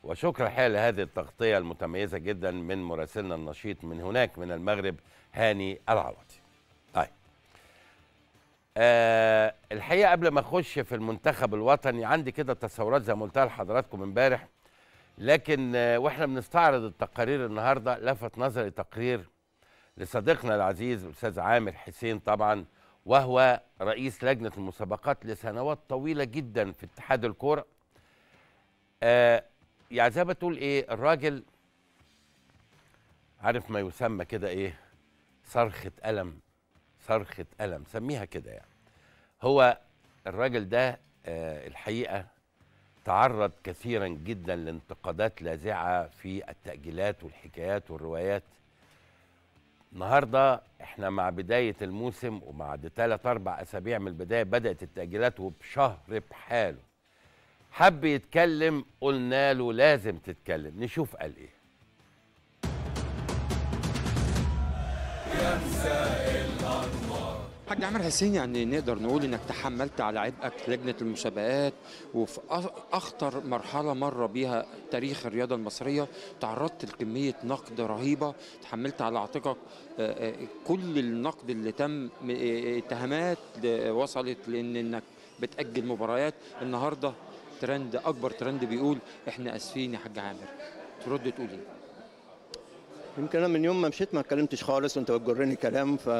وشكرا الحقيقه لهذه التغطيه المتميزه جدا من مراسلنا النشيط من هناك من المغرب هاني العوضي. طيب. آه الحقيقه قبل ما اخش في المنتخب الوطني عندي كده تصورات زي ما قلتها لحضراتكم امبارح لكن آه واحنا بنستعرض التقارير النهارده لفت نظري تقرير لصديقنا العزيز الاستاذ عامر حسين طبعا وهو رئيس لجنه المسابقات لسنوات طويله جدا في اتحاد الكوره. آه يعني زي ما تقول ايه الراجل عارف ما يسمى كده ايه صرخة ألم صرخة ألم سميها كده يعني هو الراجل ده آه الحقيقة تعرض كثيرا جدا لانتقادات لاذعة في التأجيلات والحكايات والروايات النهارده احنا مع بداية الموسم وبعد ثلاث أربع أسابيع من البداية بدأت التأجيلات وبشهر بحاله حب يتكلم قلنا له لازم تتكلم نشوف قال ايه حاج عامر حسين يعني نقدر نقول انك تحملت على عبئك لجنه المسابقات وفي أخ- اخطر مرحله مر بيها تاريخ الرياضه المصريه تعرضت لكميه نقد رهيبه تحملت على عاتقك آه، آه، كل النقد اللي تم م- آه، اتهامات ل- وصلت لان انك بتاجل مباريات النهارده ترند اكبر ترند بيقول احنا اسفين يا حاج عامر ترد تقول ايه يمكن انا من يوم ما مشيت ما اتكلمتش خالص وانت بتجرني كلام ف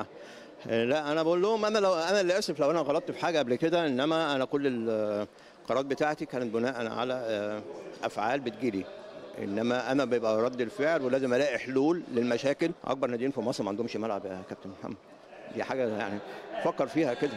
لا انا بقول لهم انا لو انا اللي اسف لو انا غلطت في حاجه قبل كده انما انا كل القرارات بتاعتي كانت بناء على آه، افعال بتجيلي انما انا بيبقى رد الفعل ولازم الاقي حلول للمشاكل اكبر ناديين في مصر ما عندهمش ملعب يا كابتن محمد دي حاجه يعني فكر فيها كده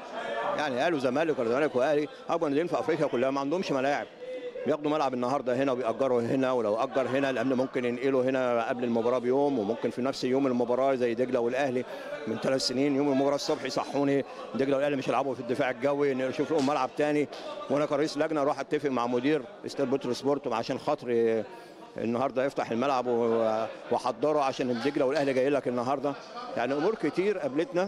يعني قالوا زمالك ولا زمالك واهلي اكبر ناديين في افريقيا كلها ما عندهمش ملاعب بياخدوا ملعب النهارده هنا وبيأجروا هنا ولو أجر هنا لأن ممكن ينقلوا هنا قبل المباراة بيوم وممكن في نفس يوم المباراة زي دجلة والأهلي من ثلاث سنين يوم المباراة الصبح يصحوني دجلة والأهلي مش يلعبوا في الدفاع الجوي نشوف لهم ملعب تاني وأنا كرئيس لجنة أروح أتفق مع مدير استاد بترو سبورت عشان خاطر النهارده يفتح الملعب و- واحضره عشان الدجله والاهلي جاي لك النهارده يعني امور كتير قابلتنا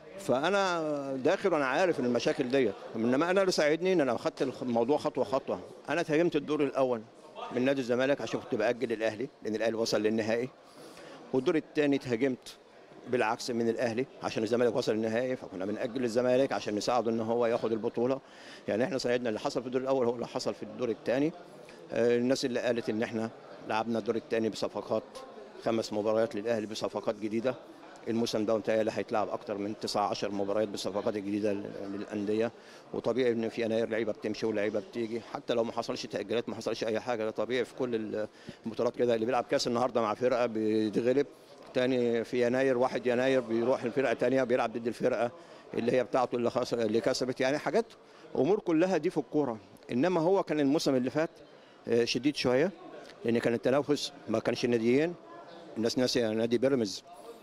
فانا داخل وانا عارف ان المشاكل ديت انما انا اللي ساعدني ان انا اخدت الموضوع خطوه خطوه انا اتهاجمت الدور الاول من نادي الزمالك عشان كنت باجل الاهلي لان الاهلي وصل للنهائي والدور الثاني اتهاجمت بالعكس من الاهلي عشان الزمالك وصل النهائي فكنا بنأجل الزمالك عشان نساعده ان هو ياخد البطوله يعني احنا ساعدنا اللي حصل في الدور الاول هو اللي حصل في الدور الثاني الناس اللي قالت ان احنا لعبنا الدور الثاني بصفقات خمس مباريات للاهلي بصفقات جديده الموسم ده متهيألي هيتلعب اكتر من 9 10 مباريات بالصفقات الجديده لل- للانديه وطبيعي ان في يناير لعيبه بتمشي ولعيبه بتيجي حتى لو ما حصلش تاجيلات ما حصلش اي حاجه ده طبيعي في كل البطولات كده اللي بيلعب كاس النهارده مع فرقه بيتغلب تاني في يناير 1 يناير بيروح الفرقه تانية بيلعب ضد الفرقه اللي هي بتاعته اللي خس... اللي كسبت يعني حاجات امور كلها دي في الكوره انما هو كان الموسم اللي فات آه، شديد شويه لان كان التنافس ما كانش ناديين الناس ناسيه نادي بيراميدز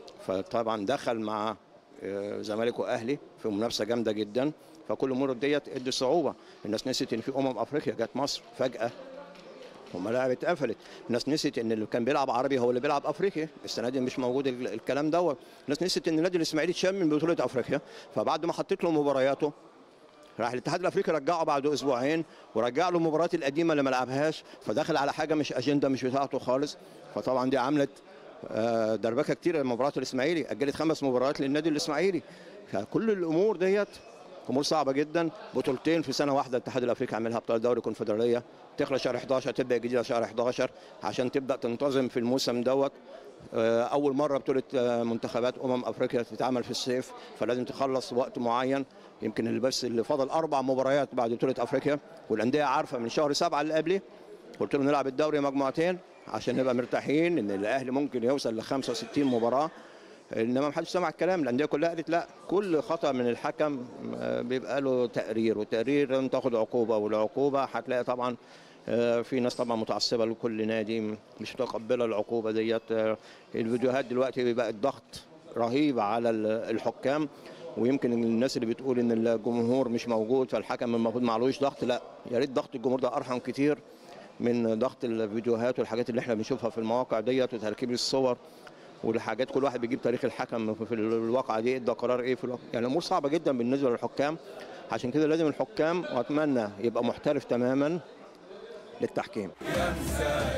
فطبعا دخل مع آه، زمالك واهلي في منافسه جامده جدا فكل الامور ديت ادي صعوبه الناس نسيت ان في امم افريقيا جت مصر فجاه والملاعب اتقفلت الناس نسيت ان اللي كان بيلعب عربي هو اللي بيلعب افريقيا السنه دي مش موجود ال- الكلام دوت الناس نسيت ان النادي الاسماعيلي اتشال من بطوله افريقيا فبعد ما حطيت له مبارياته راح الاتحاد الافريقي رجعه بعد اسبوعين ورجع له المباريات القديمه اللي ما لعبهاش فدخل على حاجه مش اجنده مش بتاعته خالص فطبعا دي عملت آه، دربكه كتير لمباراه الاسماعيلي اجلت خمس مباريات للنادي الاسماعيلي فكل الامور ديت امور صعبه جدا بطولتين في سنه واحده الاتحاد الافريقي عملها بطوله دوري الكونفدراليه تخلص شهر 11 تبدا جديده شهر 11 عشان تبدا تنتظم في الموسم دوت آه، اول مره بطوله آه، منتخبات امم افريقيا تتعمل في الصيف فلازم تخلص وقت معين يمكن اللي بس اللي فاضل اربع مباريات بعد بطوله افريقيا والانديه عارفه من شهر سبعه اللي قبليه قلت له نلعب الدوري مجموعتين عشان نبقى مرتاحين ان الاهلي ممكن يوصل ل 65 مباراه انما ما حدش سمع الكلام الانديه كلها قالت لا كل خطا من الحكم آه، بيبقى له تقرير وتقرير انت تاخد عقوبه والعقوبه هتلاقي طبعا آه، في ناس طبعا متعصبه لكل نادي مش متقبله العقوبه ديت آه، الفيديوهات دلوقتي بقى الضغط رهيب على ال- الحكام ويمكن الناس اللي بتقول ان الجمهور مش موجود فالحكم المفروض معلوش ضغط لا يا ريت ضغط الجمهور ده ارحم كتير من ضغط الفيديوهات والحاجات اللي احنا بنشوفها في المواقع ديت وتركيب الصور والحاجات كل واحد بيجيب تاريخ الحكم في الواقعه دي ادى قرار ايه في الواقع يعني امور صعبه جدا بالنسبه للحكام عشان كده لازم الحكام واتمنى يبقى محترف تماما للتحكيم